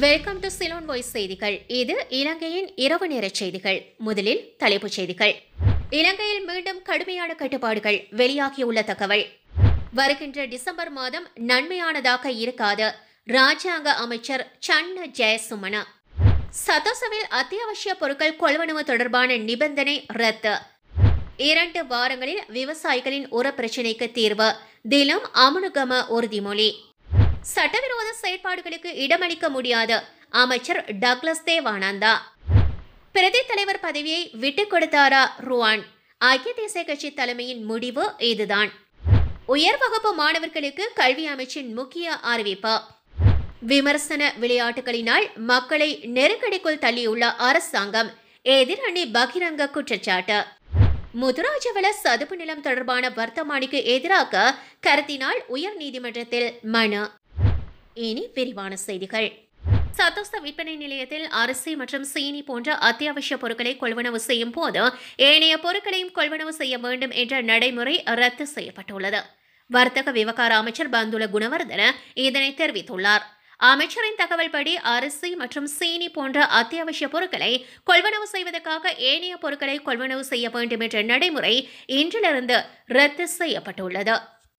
welcome to Ceylon voice செய்திகள் இது இலங்கையின் இரவு நேர செய்திகள் முதலில் தலைப்புச் செய்திகள் இலங்கையில் மீண்டும் கடுமையான கட்டுப்பாடுகள் வெளியாகியுள்ள தகவல் வருகின்ற டிசம்பர் மாதம் நன்மையானதாக இருக்காது ராஜாங்க அமைச்சர் சன்ன ஜெயசுமன சதோசவில் அத்தியாவசிய பொருட்கள் கொள்வனவு தொடர்பான நிபந்தனை ரத்து இரண்டு வாரங்களில் விவசாயிகளின் உர பிரச்சினைக்கு தீர்வு திலம் அமுனுகம உறுதிமொழி சட்டவிரோத செயற்பாடுகளுக்கு இடமளிக்க முடியாது அமைச்சர் டக்ளஸ் தேவானந்தா பிரதி தலைவர் பதவியை விட்டுக் கொடுத்தாரா ருவான் ஐக்கிய தேசிய கட்சி தலைமையின் முடிவு இதுதான் உயர் வகுப்பு மாணவர்களுக்கு கல்வி அமைச்சின் முக்கிய அறிவிப்பு விமர்சன விளையாட்டுகளினால் மக்களை நெருக்கடிக்குள் தள்ளியுள்ள அரசாங்கம் எதிரணி பகிரங்க குற்றச்சாட்டு முதுராஜவள சதுப்பு நிலம் தொடர்பான வர்த்தமானிக்கு எதிராக கருத்தினால் உயர் நீதிமன்றத்தில் மனு இனி விரிவான செய்திகள் சத்தோச விற்பனை நிலையத்தில் அரிசி மற்றும் சீனி போன்ற அத்தியாவசிய பொருட்களை கொள்வனவு செய்யும் போது ஏனைய பொருட்களையும் கொள்வனவு செய்ய வேண்டும் என்ற நடைமுறை ரத்து செய்யப்பட்டுள்ளது வர்த்தக விவகார அமைச்சர் பந்துல குணவர்தன இதனை தெரிவித்துள்ளார் அமைச்சரின் தகவல்படி அரிசி மற்றும் சீனி போன்ற அத்தியாவசிய பொருட்களை கொள்வனவு செய்வதற்காக ஏனைய பொருட்களை கொள்வனவு செய்ய வேண்டும் என்ற நடைமுறை இன்றிலிருந்து ரத்து செய்யப்பட்டுள்ளது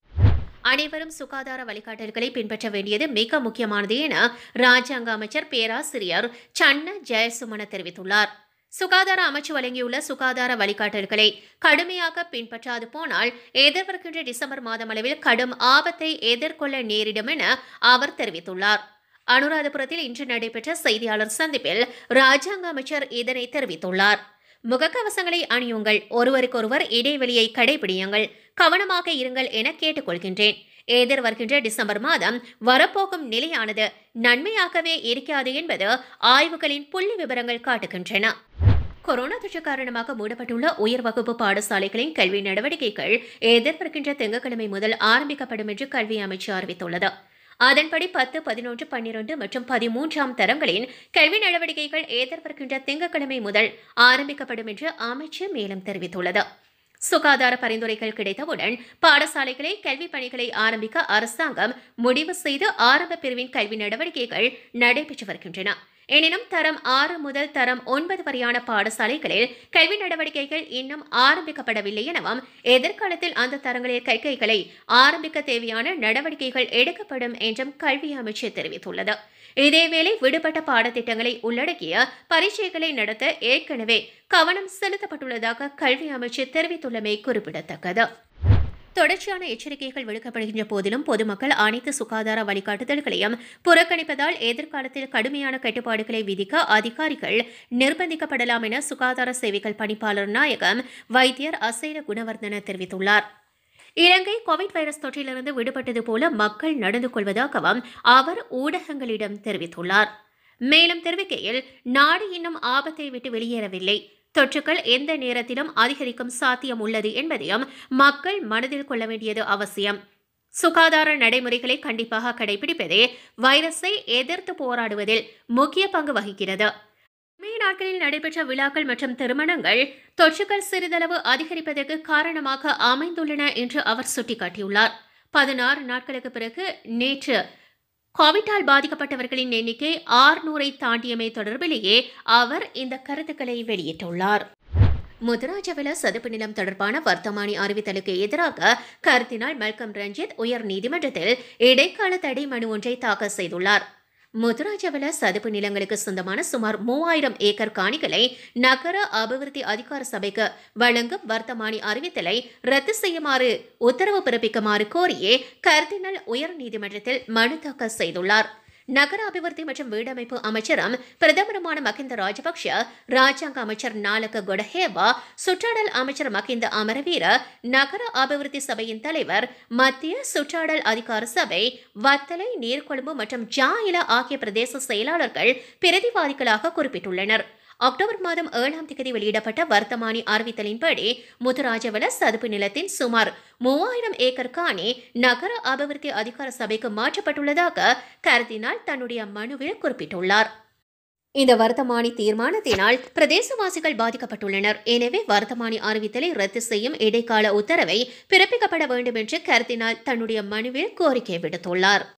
அனைவரும் சுகாதார வழிகாட்டல்களை பின்பற்ற வேண்டியது மிக முக்கியமானது என ராஜாங்க அமைச்சர் பேராசிரியர் சன்ன ஜெயசுமன தெரிவித்துள்ளார் சுகாதார அமைச்சு வழங்கியுள்ள சுகாதார வழிகாட்டல்களை கடுமையாக பின்பற்றாது போனால் எதிர்வருகின்ற டிசம்பர் மாதம் அளவில் கடும் ஆபத்தை எதிர்கொள்ள நேரிடும் என அவர் தெரிவித்துள்ளார் அனுராதபுரத்தில் இன்று நடைபெற்ற செய்தியாளர் சந்திப்பில் ராஜாங்க அமைச்சர் இதனை தெரிவித்துள்ளார் முகக்கவசங்களை அணியுங்கள் ஒருவருக்கொருவர் இடைவெளியை கடைபிடியுங்கள் கவனமாக இருங்கள் என கேட்டுக்கொள்கின்றேன் எதிர் வருகின்ற டிசம்பர் மாதம் வரப்போகும் நிலையானது நன்மையாகவே இருக்காது என்பது ஆய்வுகளின் புள்ளி விவரங்கள் காட்டுகின்றன கொரோனா தொற்று காரணமாக மூடப்பட்டுள்ள உயர் வகுப்பு பாடசாலைகளின் கல்வி நடவடிக்கைகள் எதிர்வருகின்ற திங்கட்கிழமை முதல் ஆரம்பிக்கப்படும் என்று கல்வி அமைச்சு அறிவித்துள்ளது அதன்படி பத்து பதினொன்று பன்னிரண்டு மற்றும் பதிமூன்றாம் தரங்களின் கல்வி நடவடிக்கைகள் எதிர்வருகின்ற திங்கட்கிழமை முதல் ஆரம்பிக்கப்படும் என்று அமைச்சு மேலும் தெரிவித்துள்ளது சுகாதார பரிந்துரைகள் கிடைத்தவுடன் பாடசாலைகளை கல்வி பணிகளை ஆரம்பிக்க அரசாங்கம் முடிவு செய்து ஆரம்ப பிரிவின் கல்வி நடவடிக்கைகள் நடைபெற்று வருகின்றன எனினும் தரம் ஆறு முதல் தரம் ஒன்பது வரையான பாடசாலைகளில் கல்வி நடவடிக்கைகள் இன்னும் ஆரம்பிக்கப்படவில்லை எனவும் எதிர்காலத்தில் அந்த தரங்களில் கைகைகளை ஆரம்பிக்க தேவையான நடவடிக்கைகள் எடுக்கப்படும் என்றும் கல்வி அமைச்சு தெரிவித்துள்ளது இதேவேளை விடுபட்ட பாடத்திட்டங்களை உள்ளடக்கிய பரீட்சைகளை நடத்த ஏற்கனவே கவனம் செலுத்தப்பட்டுள்ளதாக கல்வி அமைச்சு தெரிவித்துள்ளமை குறிப்பிடத்தக்கது தொடர்ச்சியான எச்சரிக்கைகள் விடுக்கப்படுகின்ற போதிலும் பொதுமக்கள் அனைத்து சுகாதார வழிகாட்டுதல்களையும் புறக்கணிப்பதால் எதிர்காலத்தில் கடுமையான கட்டுப்பாடுகளை விதிக்க அதிகாரிகள் நிர்பந்திக்கப்படலாம் என சுகாதார சேவைகள் பணிப்பாளர் நாயகம் வைத்தியர் அசைல குணவர்தன தெரிவித்துள்ளார் இலங்கை கோவிட் வைரஸ் தொற்றிலிருந்து விடுபட்டது போல மக்கள் நடந்து கொள்வதாகவும் அவர் ஊடகங்களிடம் தெரிவித்துள்ளார் மேலும் தெரிவிக்கையில் நாடு இன்னும் ஆபத்தை விட்டு வெளியேறவில்லை தொற்றுக்கள் எந்த நேரத்திலும் அதிகரிக்கும் சாத்தியம் உள்ளது என்பதையும் மக்கள் மனதில் கொள்ள வேண்டியது அவசியம் சுகாதார நடைமுறைகளை கண்டிப்பாக கடைபிடிப்பதே வைரஸை எதிர்த்து போராடுவதில் முக்கிய பங்கு வகிக்கிறது மே நாட்களில் நடைபெற்ற விழாக்கள் மற்றும் திருமணங்கள் தொற்றுக்கள் சிறிதளவு அதிகரிப்பதற்கு காரணமாக அமைந்துள்ளன என்று அவர் சுட்டிக்காட்டியுள்ளார் பதினாறு நாட்களுக்கு பிறகு நேற்று கோவிட்டால் பாதிக்கப்பட்டவர்களின் எண்ணிக்கை ஆறுநூறை தாண்டியமை தொடர்பிலேயே அவர் இந்த கருத்துக்களை வெளியிட்டுள்ளார் முதுராஜவல சதுப்பு நிலம் தொடர்பான வர்த்தமானி அறிவித்தலுக்கு எதிராக கருத்தினால் மல்கம் ரஞ்சித் உயர் நீதிமன்றத்தில் இடைக்கால தடை மனு ஒன்றை தாக்கல் செய்துள்ளார் முதுராஜவல சதுப்பு நிலங்களுக்கு சொந்தமான சுமார் மூவாயிரம் ஏக்கர் காணிகளை நகர அபிவிருத்தி அதிகார சபைக்கு வழங்கும் வர்த்தமானி அறிவித்தலை ரத்து செய்யுமாறு உத்தரவு பிறப்பிக்குமாறு கோரியே கர்தினல் உயர் நீதிமன்றத்தில் மனு தாக்கல் செய்துள்ளார் நகர அபிவிருத்தி மற்றும் வீடமைப்பு அமைச்சரும் பிரதமருமான மகிந்த ராஜபக்ஷ ராஜாங்க அமைச்சர் நாலக கொடஹேவா சுற்றாடல் அமைச்சர் மகிந்த அமரவீர நகர அபிவிருத்தி சபையின் தலைவர் மத்திய சுற்றாடல் அதிகார சபை வத்தலை நீர்கொழும்பு மற்றும் ஜாயில ஆகிய பிரதேச செயலாளர்கள் பிரதிவாதிகளாக குறிப்பிட்டுள்ளனர் அக்டோபர் மாதம் ஏழாம் தேதி வெளியிடப்பட்ட வர்த்தமானி அறிவித்தலின்படி முத்துராஜவல சதுப்பு நிலத்தின் சுமார் மூவாயிரம் ஏக்கர் காணி நகர அபிவிருத்தி அதிகார சபைக்கு மாற்றப்பட்டுள்ளதாக கருதினால் தன்னுடைய மனுவில் குறிப்பிட்டுள்ளார் இந்த வர்த்தமானி தீர்மானத்தினால் பிரதேசவாசிகள் பாதிக்கப்பட்டுள்ளனர் எனவே வர்த்தமானி அறிவித்தலை ரத்து செய்யும் இடைக்கால உத்தரவை பிறப்பிக்கப்பட வேண்டும் என்று கருத்தினால் தன்னுடைய மனுவில் கோரிக்கை விடுத்துள்ளார்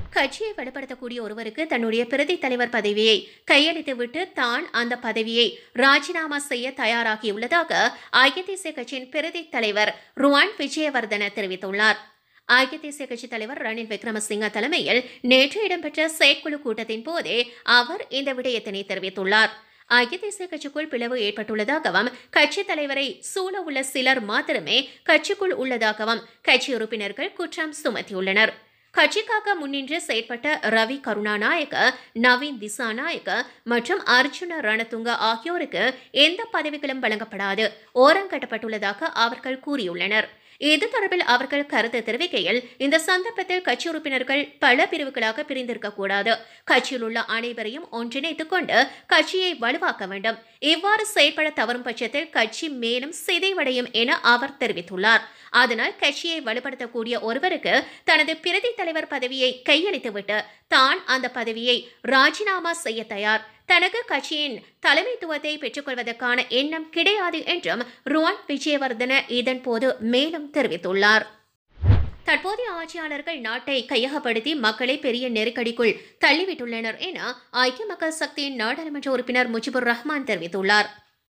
கட்சியை வலுப்படுத்தக்கூடிய ஒருவருக்கு தன்னுடைய பிரதி தலைவர் பதவியை கையளித்துவிட்டு தான் அந்த பதவியை ராஜினாமா செய்ய தயாராகியுள்ளதாக ஐக்கிய தேசிய கட்சியின் பிரதி தலைவர் ருவான் விஜயவர்தன தெரிவித்துள்ளார் ஐக்கிய தேசிய கட்சி தலைவர் ரணில் விக்ரமசிங்க தலைமையில் நேற்று இடம்பெற்ற செயற்குழு கூட்டத்தின் போதே அவர் இந்த விடயத்தினை தெரிவித்துள்ளார் ஐக்கிய தேசிய கட்சிக்குள் பிளவு ஏற்பட்டுள்ளதாகவும் கட்சி தலைவரை சூழ உள்ள சிலர் மாத்திரமே கட்சிக்குள் உள்ளதாகவும் கட்சி உறுப்பினர்கள் குற்றம் சுமத்தியுள்ளனர் கட்சிக்காக முன்னின்று செயற்பட்ட ரவி கருணாநாயக்க நவீன் திசாநாயக்க மற்றும் அர்ஜுன ரணதுங்க ஆகியோருக்கு எந்த பதவிகளும் வழங்கப்படாது ஓரங்கட்டப்பட்டுள்ளதாக அவர்கள் கூறியுள்ளனர் இது தொடர்பில் அவர்கள் கருத்து தெரிவிக்கையில் இந்த சந்தர்ப்பத்தில் கட்சி உறுப்பினர்கள் பல பிரிவுகளாக பிரிந்திருக்கக்கூடாது கட்சியில் உள்ள அனைவரையும் ஒன்றிணைத்துக் கொண்டு கட்சியை வலுவாக்க வேண்டும் இவ்வாறு செயல்பட தவறும் பட்சத்தில் கட்சி மேலும் சிதைவடையும் என அவர் தெரிவித்துள்ளார் அதனால் கட்சியை வலுப்படுத்தக்கூடிய ஒருவருக்கு தனது பிரதி தலைவர் பதவியை கையளித்துவிட்டு தான் அந்த பதவியை ராஜினாமா செய்ய தயார் தனக்கு கட்சியின் தலைமைத்துவத்தை பெற்றுக்கொள்வதற்கான எண்ணம் கிடையாது என்றும் ருவான் விஜயவர்தன இதன்போது மேலும் தெரிவித்துள்ளார் தற்போதைய ஆட்சியாளர்கள் நாட்டை கையகப்படுத்தி மக்களை பெரிய நெருக்கடிக்குள் தள்ளிவிட்டுள்ளனர் என ஐக்கிய மக்கள் சக்தியின் நாடாளுமன்ற உறுப்பினர் முஜிபுர் ரஹ்மான் தெரிவித்துள்ளார்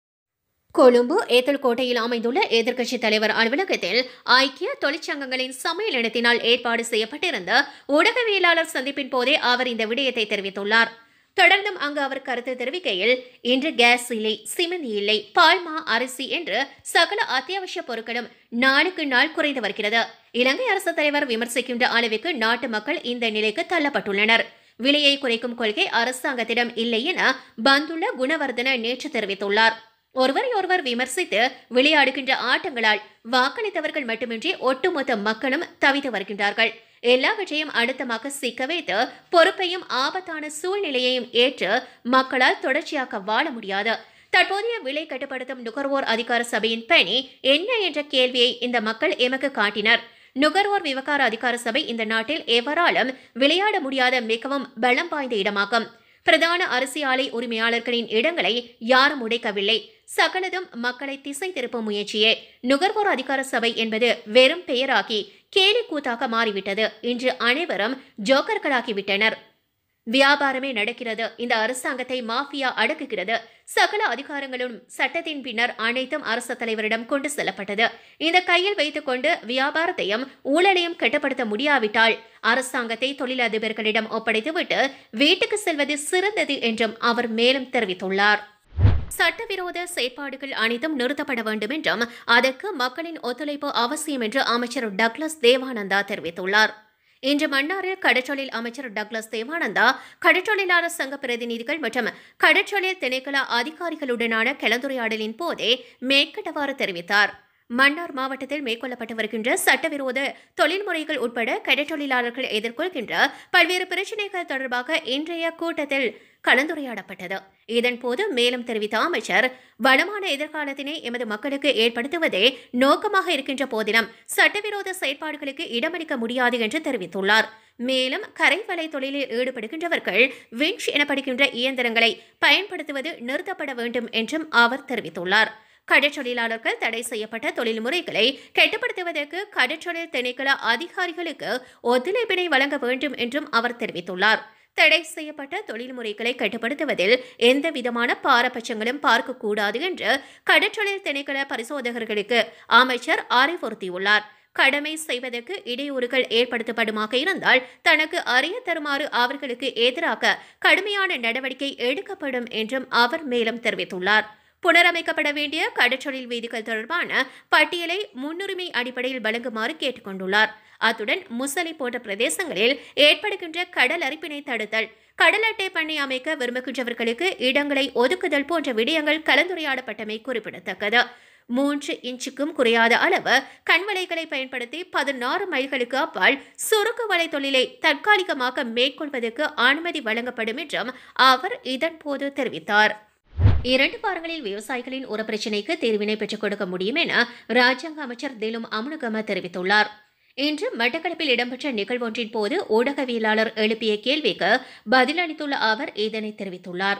கொழும்பு ஏத்தல்கோட்டையில் அமைந்துள்ள எதிர்க்கட்சித் தலைவர் அலுவலகத்தில் ஐக்கிய தொழிற்சங்கங்களின் சமையல் இடத்தினால் ஏற்பாடு செய்யப்பட்டிருந்த ஊடகவியலாளர் சந்திப்பின் போதே அவர் இந்த விடயத்தை தெரிவித்துள்ளார் தொடர்ந்தும் அங்கு அவர் கருத்து தெரிவிக்கையில் இன்று கேஸ் இல்லை சிமெண்ட் இல்லை பால்மா அரிசி என்று சகல அத்தியாவசிய பொருட்களும் நாளுக்கு நாள் குறைந்து வருகிறது இலங்கை அரசு தலைவர் விமர்சிக்கின்ற அளவுக்கு நாட்டு மக்கள் இந்த நிலைக்கு தள்ளப்பட்டுள்ளனர் விலையை குறைக்கும் கொள்கை அரசாங்கத்திடம் இல்லை என பந்துள்ள குணவர்தன நேற்று தெரிவித்துள்ளார் ஒருவரை ஒருவர் விமர்சித்து விளையாடுகின்ற ஆட்டங்களால் வாக்களித்தவர்கள் மட்டுமின்றி ஒட்டுமொத்த மக்களும் தவித்து வருகின்றார்கள் எல்லாவற்றையும் அழுத்தமாக சிக்க வைத்து பொறுப்பையும் ஆபத்தான சூழ்நிலையையும் ஏற்று மக்களால் தொடர்ச்சியாக வாழ முடியாது தற்போதைய விலை கட்டுப்படுத்தும் நுகர்வோர் அதிகார சபையின் பணி என்ன என்ற கேள்வியை இந்த மக்கள் எமக்கு காட்டினர் நுகர்வோர் விவகார அதிகார சபை இந்த நாட்டில் எவராலும் விளையாட முடியாத மிகவும் பலம் வாய்ந்த இடமாகும் பிரதான அரிசி ஆலை உரிமையாளர்களின் இடங்களை யாரும் உடைக்கவில்லை சகலதும் மக்களை திசை திருப்பும் முயற்சியே நுகர்வோர் அதிகார சபை என்பது வெறும் பெயராகி கேலி கூத்தாக மாறிவிட்டது இன்று அனைவரும் ஜோக்கர்களாகிவிட்டனர் வியாபாரமே நடக்கிறது இந்த அரசாங்கத்தை மாஃபியா அடக்குகிறது சகல அதிகாரங்களும் சட்டத்தின் பின்னர் அனைத்தும் அரசு தலைவரிடம் கொண்டு செல்லப்பட்டது இந்த கையில் வைத்துக்கொண்டு வியாபாரத்தையும் ஊழலையும் கட்டுப்படுத்த முடியாவிட்டால் அரசாங்கத்தை தொழிலதிபர்களிடம் ஒப்படைத்துவிட்டு வீட்டுக்கு செல்வது சிறந்தது என்றும் அவர் மேலும் தெரிவித்துள்ளார் சட்டவிரோத செயற்பாடுகள் அனைத்தும் நிறுத்தப்பட வேண்டும் என்றும் அதற்கு மக்களின் ஒத்துழைப்பு அவசியம் என்று அமைச்சர் டக்ளஸ் தேவானந்தா தெரிவித்துள்ளார் இன்று மன்னாரில் கடற்றொழில் அமைச்சர் டக்ளஸ் தேவானந்தா கடற்றொழிலாளர் சங்க பிரதிநிதிகள் மற்றும் கடற்றொழில் திணைக்கள அதிகாரிகளுடனான கலந்துரையாடலின் போதே மேற்கண்டவாறு தெரிவித்தார் மன்னார் மாவட்டத்தில் மேற்கொள்ளப்பட்டு வருகின்ற சட்டவிரோத தொழில்முறைகள் உட்பட கடற்றொழிலாளர்கள் எதிர்கொள்கின்ற பல்வேறு பிரச்சினைகள் தொடர்பாக இன்றைய கூட்டத்தில் கலந்துரையாடப்பட்டது இதன்போது மேலும் தெரிவித்த அமைச்சர் வளமான எதிர்காலத்தினை எமது மக்களுக்கு ஏற்படுத்துவதே நோக்கமாக இருக்கின்ற போதிலும் சட்டவிரோத செயற்பாடுகளுக்கு இடமளிக்க முடியாது என்று தெரிவித்துள்ளார் மேலும் கரைவலை தொழிலில் ஈடுபடுகின்றவர்கள் வின்ச் எனப்படுகின்ற இயந்திரங்களை பயன்படுத்துவது நிறுத்தப்பட வேண்டும் என்றும் அவர் தெரிவித்துள்ளார் கடற்றொழிலாளர்கள் தடை செய்யப்பட்ட தொழில் முறைகளை கட்டுப்படுத்துவதற்கு கடற்றொழில் திணைக்கள அதிகாரிகளுக்கு ஒத்துழைப்பினை வழங்க வேண்டும் என்றும் அவர் தெரிவித்துள்ளார் தடை செய்யப்பட்ட தொழில் முறைகளை கட்டுப்படுத்துவதில் எந்த விதமான பாரபட்சங்களும் பார்க்கக்கூடாது என்று கடற்றொழில் திணைக்கள பரிசோதகர்களுக்கு அமைச்சர் அறிவுறுத்தியுள்ளார் கடமை செய்வதற்கு இடையூறுகள் ஏற்படுத்தப்படுமாக இருந்தால் தனக்கு அறிய தருமாறு அவர்களுக்கு எதிராக கடுமையான நடவடிக்கை எடுக்கப்படும் என்றும் அவர் மேலும் தெரிவித்துள்ளார் புனரமைக்கப்பட வேண்டிய கடற்றொழில் வீதிகள் தொடர்பான பட்டியலை முன்னுரிமை அடிப்படையில் வழங்குமாறு கேட்டுக்கொண்டுள்ளார் அத்துடன் முசலி போன்ற பிரதேசங்களில் ஏற்படுகின்ற கடல் அரிப்பினை தடுத்தல் கடல் அட்டை பண்ணை அமைக்க விரும்புகின்றவர்களுக்கு இடங்களை ஒதுக்குதல் போன்ற விடயங்கள் கலந்துரையாடப்பட்டமை குறிப்பிடத்தக்கது மூன்று இன்ச்சுக்கும் குறையாத அளவு கண்வலைகளை பயன்படுத்தி பதினாறு மைல்களுக்கு அப்பால் சுருக்கு வலை தொழிலை தற்காலிகமாக மேற்கொள்வதற்கு அனுமதி வழங்கப்படும் என்றும் அவர் இதன்போது தெரிவித்தார் இரண்டு வாரங்களில் விவசாயிகளின் உர பிரச்சினைக்கு தீர்வினை பெற்றுக் கொடுக்க முடியும் என ராஜாங்க அமைச்சர் திலும் அமுனுகம தெரிவித்துள்ளார் இன்று மட்டக்களப்பில் இடம்பெற்ற நிகழ்வொன்றின் போது ஊடகவியலாளர் எழுப்பிய கேள்விக்கு பதிலளித்துள்ள அவர் இதனை தெரிவித்துள்ளார்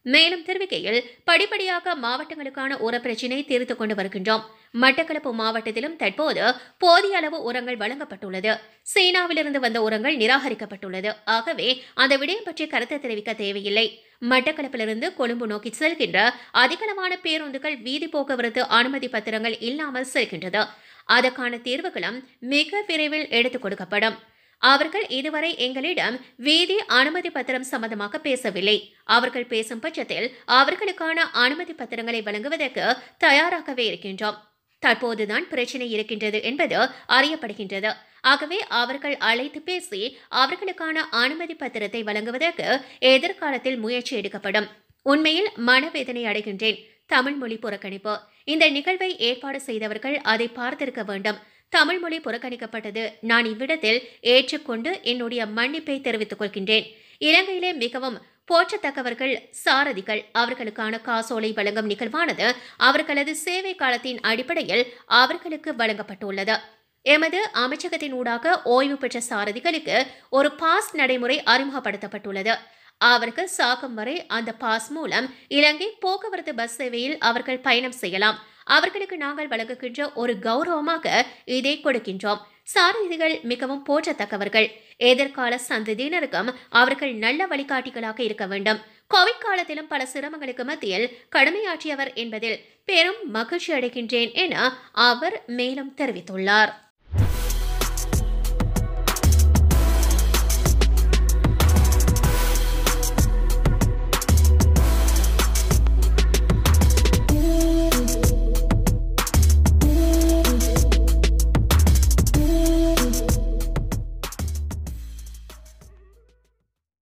மேலும் தெரிவிக்கையில் படிப்படியாக மாவட்டங்களுக்கான உர பிரச்சினை தீர்த்துக் கொண்டு வருகின்றோம் மட்டக்களப்பு மாவட்டத்திலும் தற்போது போதிய அளவு உரங்கள் வழங்கப்பட்டுள்ளது சீனாவிலிருந்து வந்த உரங்கள் நிராகரிக்கப்பட்டுள்ளது ஆகவே அந்த விடயம் பற்றி கருத்து தெரிவிக்க தேவையில்லை மட்டக்களப்பிலிருந்து கொழும்பு நோக்கி செல்கின்ற அதிகளவான பேருந்துகள் வீதி போக்குவரத்து அனுமதி பத்திரங்கள் இல்லாமல் செல்கின்றது அதற்கான தீர்வுகளும் மிக விரைவில் எடுத்துக் கொடுக்கப்படும் அவர்கள் இதுவரை எங்களிடம் வீதி அனுமதி பத்திரம் சம்பந்தமாக பேசவில்லை அவர்கள் பேசும் பட்சத்தில் அவர்களுக்கான அனுமதி பத்திரங்களை வழங்குவதற்கு தயாராகவே இருக்கின்றோம் தற்போதுதான் பிரச்சனை இருக்கின்றது என்பது அறியப்படுகின்றது ஆகவே அவர்கள் அழைத்து பேசி அவர்களுக்கான அனுமதி பத்திரத்தை வழங்குவதற்கு எதிர்காலத்தில் முயற்சி எடுக்கப்படும் உண்மையில் மனவேதனை அடைகின்றேன் தமிழ் மொழி புறக்கணிப்பு இந்த நிகழ்வை ஏற்பாடு செய்தவர்கள் அதை பார்த்திருக்க வேண்டும் தமிழ் மொழி புறக்கணிக்கப்பட்டது நான் இவ்விடத்தில் ஏற்றுக்கொண்டு என்னுடைய மன்னிப்பை தெரிவித்துக் கொள்கின்றேன் இலங்கையிலே மிகவும் போற்றத்தக்கவர்கள் சாரதிகள் அவர்களுக்கான காசோலை வழங்கும் நிகழ்வானது அவர்களது சேவை காலத்தின் அடிப்படையில் அவர்களுக்கு வழங்கப்பட்டுள்ளது எமது அமைச்சகத்தின் ஊடாக ஓய்வு பெற்ற சாரதிகளுக்கு ஒரு பாஸ் நடைமுறை அறிமுகப்படுத்தப்பட்டுள்ளது அவர்கள் சாகும் வரை அந்த பாஸ் மூலம் இலங்கை போக்குவரத்து பஸ் சேவையில் அவர்கள் பயணம் செய்யலாம் அவர்களுக்கு நாங்கள் வழங்குகின்ற ஒரு கௌரவமாக இதை கொடுக்கின்றோம் சாரதிகள் மிகவும் போற்றத்தக்கவர்கள் எதிர்கால சந்ததியினருக்கும் அவர்கள் நல்ல வழிகாட்டிகளாக இருக்க வேண்டும் கோவிட் காலத்திலும் பல சிரமங்களுக்கு மத்தியில் கடமையாற்றியவர் என்பதில் பெரும் மகிழ்ச்சி அடைகின்றேன் என அவர் மேலும் தெரிவித்துள்ளார்